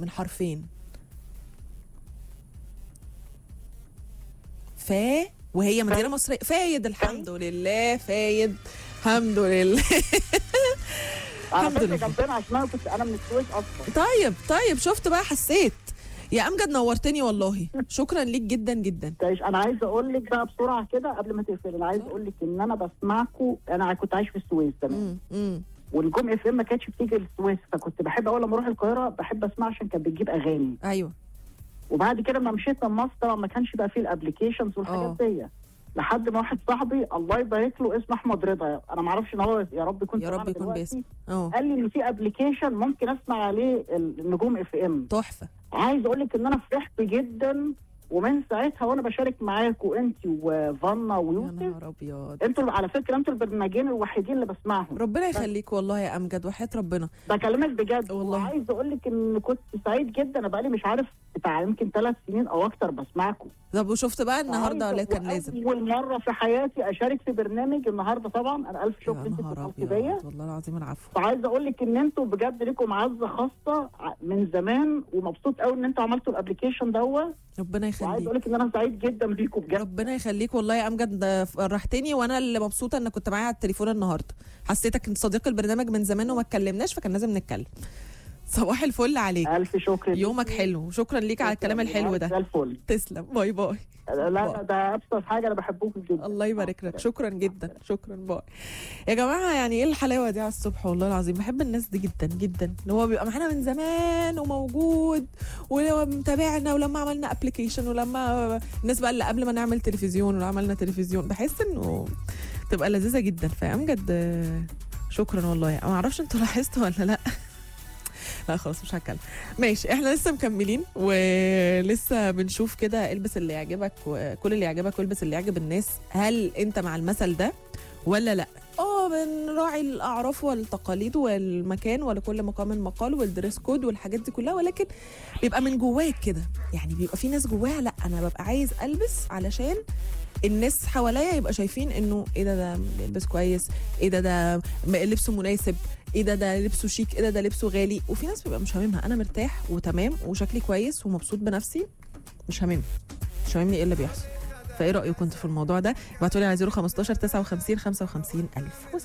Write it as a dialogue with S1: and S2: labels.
S1: من حرفين فا وهي مدينه مصريه فايد الحمد لله فايد الحمد لله
S2: على
S1: الحمد
S2: فكره
S1: لله.
S2: جنبنا عشان انا كنت انا من السويس اصلا
S1: طيب طيب شفت بقى حسيت يا امجد نورتني والله شكرا ليك جدا جدا
S2: تعيش انا عايز اقول لك بقى بسرعه كده قبل ما تقفل انا عايز اقول لك ان انا بسمعكم انا كنت عايش في السويس زمان
S1: مم. مم.
S2: والجم اف ام ما كانتش بتيجي السويس فكنت بحب اول لما اروح القاهره بحب اسمع عشان كانت بتجيب اغاني
S1: ايوه
S2: وبعد كده لما مشيت من مصر طبعا ما كانش بقى فيه الابلكيشنز
S1: آه.
S2: والحاجات دي لحد ما واحد صاحبي الله يبارك له اسمه احمد رضا انا ما اعرفش ان هو يا رب يكون
S1: يا رب
S2: سمعنا
S1: يكون
S2: دلوقتي.
S1: باسم اه
S2: قال لي ان في ابلكيشن ممكن اسمع عليه النجوم اف ام
S1: تحفه
S2: عايز اقول لك ان انا فرحت جدا ومن ساعتها وانا بشارك معاكم انت وفانا
S1: يا
S2: ويوسف
S1: نهار ابيض
S2: انتوا على فكره انتوا البرنامجين الوحيدين اللي بسمعهم
S1: ربنا يخليك والله يا امجد وحياه ربنا
S2: بكلمك بجد
S1: والله.
S2: وعايز اقول لك ان كنت سعيد جدا انا بقالي مش عارف بتاع يمكن ثلاث سنين او اكتر بسمعكم
S1: طب وشفت بقى النهارده
S2: عايز-
S1: ولا كان لازم
S2: اول مره في حياتي اشارك في برنامج النهارده طبعا انا الف
S1: يا
S2: شكر انت
S1: نهار
S2: اتصلتي بيا
S1: ابيض والله العظيم العفو
S2: فعايز اقول لك ان انتوا بجد ليكم معزه خاصه ع- من زمان ومبسوط قوي ان انتوا عملتوا الابلكيشن دوت
S1: ربنا
S2: وعايز
S1: يخليك
S2: اقول لك ان انا سعيد جدا بيكم بجد
S1: ربنا يخليك والله يا امجد ده فرحتني وانا اللي مبسوطه ان كنت معايا على التليفون النهارده حسيتك انت صديق البرنامج من زمان وما اتكلمناش فكان لازم نتكلم صباح الفل عليك
S2: الف شكر
S1: يومك حلو وشكرا ليك على الكلام الحلو
S2: زي
S1: ده
S2: الفل
S1: تسلم باي باي
S2: لا لا ده ابسط حاجه انا بحبكم جدا
S1: الله يبارك لك شكرا جدا شكرا باي يا جماعه يعني ايه الحلاوه دي على الصبح والله العظيم بحب الناس دي جدا جدا اللي هو بيبقى معانا من زمان وموجود ولو متابعنا ولما عملنا ابلكيشن ولما الناس بقى اللي قبل ما نعمل تلفزيون ولو عملنا تلفزيون بحس انه تبقى لذيذه جدا فامجد آه، شكرا والله ما اعرفش انتوا لاحظتوا ولا لا لا خلاص مش هتكلم ماشي احنا لسه مكملين ولسه بنشوف كده البس اللي يعجبك وكل اللي يعجبك والبس اللي يعجب الناس هل انت مع المثل ده ولا لا اه بنراعي الاعراف والتقاليد والمكان ولكل مقام مقال والدريس كود والحاجات دي كلها ولكن بيبقى من جواك كده يعني بيبقى في ناس جواها لا انا ببقى عايز البس علشان الناس حواليا يبقى شايفين انه ايه ده ده بيلبس كويس ايه ده ده م- لبسه مناسب ايه ده ده لبسه شيك ايه ده ده لبسه غالي وفي ناس بيبقى مش هاممها انا مرتاح وتمام وشكلي كويس ومبسوط بنفسي مش هاممني مش هاممني ايه اللي بيحصل فايه رايكم انتوا في الموضوع ده ابعتوا لي على 015 59 55 الف